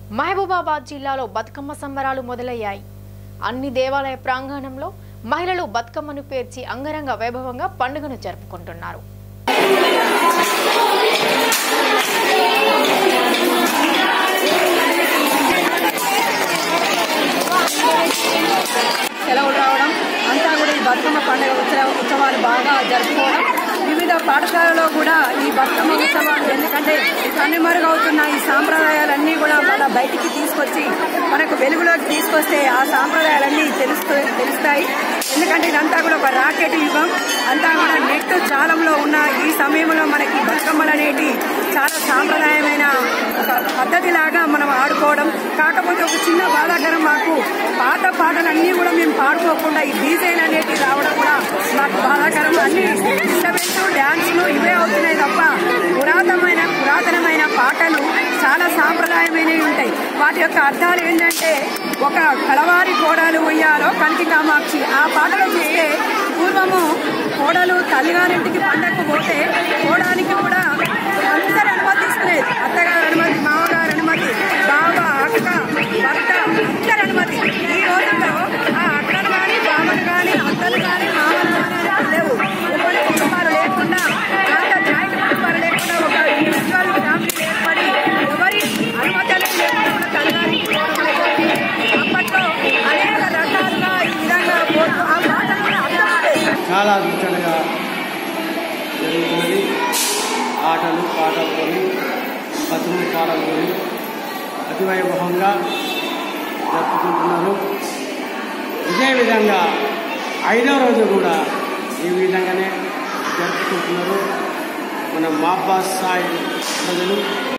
మహబూబాబాద్ జిల్లాలో బతుకమ్మ సంబరాలు మొదలయ్యాయి అన్ని దేవాలయ ప్రాంగణంలో మహిళలు బతుకమ్మను పేర్చి అంగరంగ వైభవంగా పండుగను జరుపుకుంటున్నారు సెలవులు రావడం అంతా కూడా ఈ బతుకమ్మ పండుగ ఉత్సవ ఉత్సవాలు బాగా జరుపుకోవడం వివిధ పాఠశాలలో కూడా ఈ బతుకమ్మ ఉత్సవాలు ఎందుకంటే కనుమరుగవుతున్న ఈ సాంప్రదాయాలన్నీ కూడా మన బయటికి తీసుకొచ్చి మనకు వెలుగులోకి తీసుకొస్తే ఆ సాంప్రదాయాలన్నీ తెలుస్తూ తెలుస్తాయి ఎందుకంటే ఇదంతా కూడా ఒక రాకెట్ యుగం అంతా కూడా నెట్ జాలంలో ఉన్న ఈ సమయంలో మనకి బతుకమ్మలు అనేటి చాలా సాంప్రదాయమైన ఒక పద్ధతిలాగా మనం ఆడుకోవడం కాకపోతే ఒక చిన్న బాధాకరం మాకు పాత పాటలన్నీ కూడా మేము పాడుకోకుండా ఈ డీజైలు అనేటివి రావడం కూడా మాకు బాధాకరం అన్ని డిస్టర్బెన్స్ డ్యాన్స్లు ఇవే అవుతున్నాయి తప్ప పురాతనమైన పురాతనమైన పాటలు చాలా సాంప్రదాయమైనవి ఉంటాయి వాటి యొక్క అర్థాలు ఏంటంటే ఒక కలవారి కోడలు ఉయ్యాలో కంటి కామాక్షి ఆ పాటలు చూస్తే పూర్వము కోడలు తల్లిగారింటికి పండగకు పోతే కోడానికి కూడా అందరు అనుమతి తీసుకునేది అత్తగారు అనుమతి మామగారు అనుమతి బావ అక్క భర్త అందరు అనుమతి ఈ రోజుల్లో ఆ అక్కలు కానీ బావలు కానీ అత్తలు కానీ మామలు కానీ అనేవి లేవు ఎవరి కుటుంబాలు లేకుండా అంత జాయింట్ కుటుంబాలు లేకుండా ఒక ఇండివిజువల్ ఫ్యామిలీ ఏర్పడి ఎవరి అనుమతులు లేకుండా తల్లిగారికి పోవడం అనేది అప్పట్లో అనేక రకాలుగా ఈ విధంగా పోతూ ఆ పాటలు కూడా అర్థమయ్యేది చాలా అద్భుతంగా జరుగుతున్నది ఆటలు పాటలతో బతుకులు పాటలతో అతి వైభవంగా జరుపుకుంటున్నారు ఇదే విధంగా ఐదో రోజు కూడా ఈ విధంగానే జరుపుకుంటున్నారు మన మాబాస్ సాయి ప్రజలు